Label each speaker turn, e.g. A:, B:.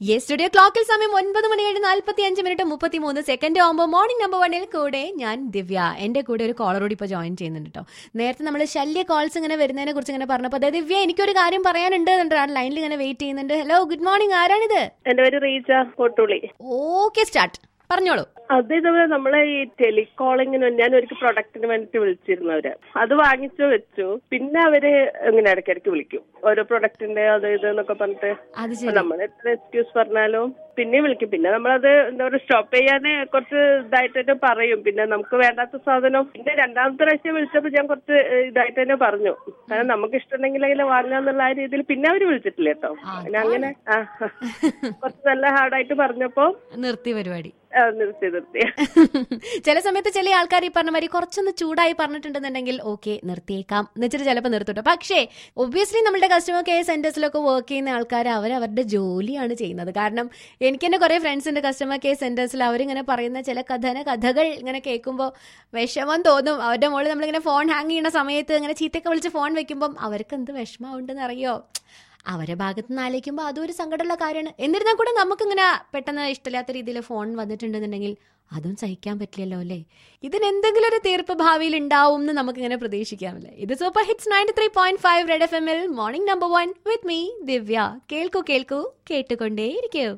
A: yes studio ക്ലോക്കിൽ സമയം ഒൻപത് മണി കഴിഞ്ഞ് നാൽപ്പത്തി അഞ്ച് മിനിറ്റ് മുപ്പത്തി മൂന്ന് സെക്കൻഡ് ആകുമ്പോൾ മോർണിംഗ് നമ്പർ വണ്ണിൽ കൂടെ ഞാൻ ദിവ്യ എന്റെ കൂടെ ഒരു കോളറോട് ഇപ്പോൾ ജോയിൻ ചെയ്യുന്നുണ്ട് കേട്ടോ നേരത്തെ നമ്മൾ ശല്യ കോൾസ് ഇങ്ങനെ വരുന്നതിനെ കുറിച്ച് ഇങ്ങനെ പറഞ്ഞപ്പോൾ അതായത് ദിവ്യ എനിക്കൊരു കാര്യം പറയാനുണ്ട് എന്നിട്ട് ലൈനിൽ ഇങ്ങനെ വെയിറ്റ് ചെയ്യുന്നുണ്ട് ഹലോ ഗുഡ് മോർണിംഗ് ആരാണിത്
B: എന്റെ പേര് റീജ കോട്ടുള്ളി
A: ഓക്കെ സ്റ്റാർട്ട് പറഞ്ഞോളൂ
B: അത് ഇതുപോലെ നമ്മളെ ഈ ടെലികോളിങ്ങിന് ഞാൻ ഒരിക്കൽ പ്രൊഡക്റ്റിന് വേണ്ടിട്ട് വിളിച്ചിരുന്നവര് അത് വാങ്ങിച്ചു വെച്ചു പിന്നെ അവര് ഇങ്ങനെ ഇടയ്ക്കിടയ്ക്ക് വിളിക്കും ഓരോ പ്രൊഡക്റ്റിന്റെ അത് ഇത് എന്നൊക്കെ പറഞ്ഞിട്ട്
A: അത്
B: അപ്പൊ
A: ശരി
B: നമ്മൾ എത്ര എക്സ്ക്യൂസ് പറഞ്ഞാലും പിന്നെ വിളിക്കും പിന്നെ നമ്മളത് എന്താ പറയുക സ്റ്റോപ്പ് ചെയ്യാന് കുറച്ച് ഇതായിട്ട് തന്നെ പറയും പിന്നെ നമുക്ക് വേണ്ടാത്ത സാധനം പിന്നെ രണ്ടാമത്തെ പ്രാവശ്യം വിളിച്ചപ്പോൾ ഞാൻ കുറച്ച് ഇതായിട്ട് തന്നെ പറഞ്ഞു കാരണം നമുക്ക് ഇഷ്ടമുണ്ടെങ്കിൽ വാങ്ങാന്നുള്ള ആ രീതിയിൽ പിന്നെ അവര് വിളിച്ചിട്ടില്ല കേട്ടോ പിന്നെ അങ്ങനെ ആ കുറച്ച് നല്ല ഹാർഡായിട്ട് പറഞ്ഞപ്പോ
A: നിർത്തി പരിപാടി
B: ആ, നിർത്തി നിർത്തി
A: ചില സമയത്ത് ചില ആൾക്കാർ ഈ പറഞ്ഞ മാതിരി കുറച്ചൊന്ന് ചൂടായി പറഞ്ഞിട്ടുണ്ടെന്നുണ്ടെങ്കിൽ ഓക്കെ നിർത്തിയേക്കാം എന്ന് വെച്ചിട്ട് ചിലപ്പോൾ നിർത്തിട്ടോ പക്ഷേ ഒബ്വിയസ്ലി നമ്മുടെ കസ്റ്റമർ കെയർ സെന്റേഴ്സിലൊക്കെ വർക്ക് ചെയ്യുന്ന ആൾക്കാർ അവർ അവരുടെ ജോലിയാണ് ചെയ്യുന്നത് കാരണം എനിക്ക് തന്നെ കുറെ ഫ്രണ്ട്സ് ഉണ്ട് കസ്റ്റമർ കെയർ സെന്റേഴ്സിൽ അവരിങ്ങനെ പറയുന്ന ചില കഥന കഥകൾ ഇങ്ങനെ കേൾക്കുമ്പോൾ വിഷമം തോന്നും അവരുടെ മുകളിൽ നമ്മളിങ്ങനെ ഫോൺ ഹാങ് ചെയ്യുന്ന സമയത്ത് ഇങ്ങനെ ചീത്തയൊക്കെ വിളിച്ച് ഫോൺ വെക്കുമ്പം അവർക്ക് എന്ത് വിഷമം ഉണ്ടെന്ന് അറിയോ അവരെ ഭാഗത്ത് നിന്ന് ആലോചിക്കുമ്പോൾ അതും ഒരു സങ്കടമുള്ള കാര്യമാണ് എന്നിരുന്നാൽ കൂടെ നമുക്കിങ്ങനെ പെട്ടെന്ന് ഇഷ്ടമില്ലാത്ത രീതിയിൽ ഫോൺ വന്നിട്ടുണ്ടെന്നുണ്ടെങ്കിൽ അതും സഹിക്കാൻ പറ്റില്ലല്ലോ അല്ലേ ഇതിന് എന്തെങ്കിലും ഒരു തീർപ്പ് ഭാവിയിൽ ഉണ്ടാവും എന്ന് നമുക്കിങ്ങനെ പ്രതീക്ഷിക്കാമല്ലേ ഇത് super hits ninety three point five red F എമ്മിൽ morning number one with me Divya കേൾക്കൂ കേൾക്കൂ കേട്ടുകൊണ്ടേയിരിക്കൂ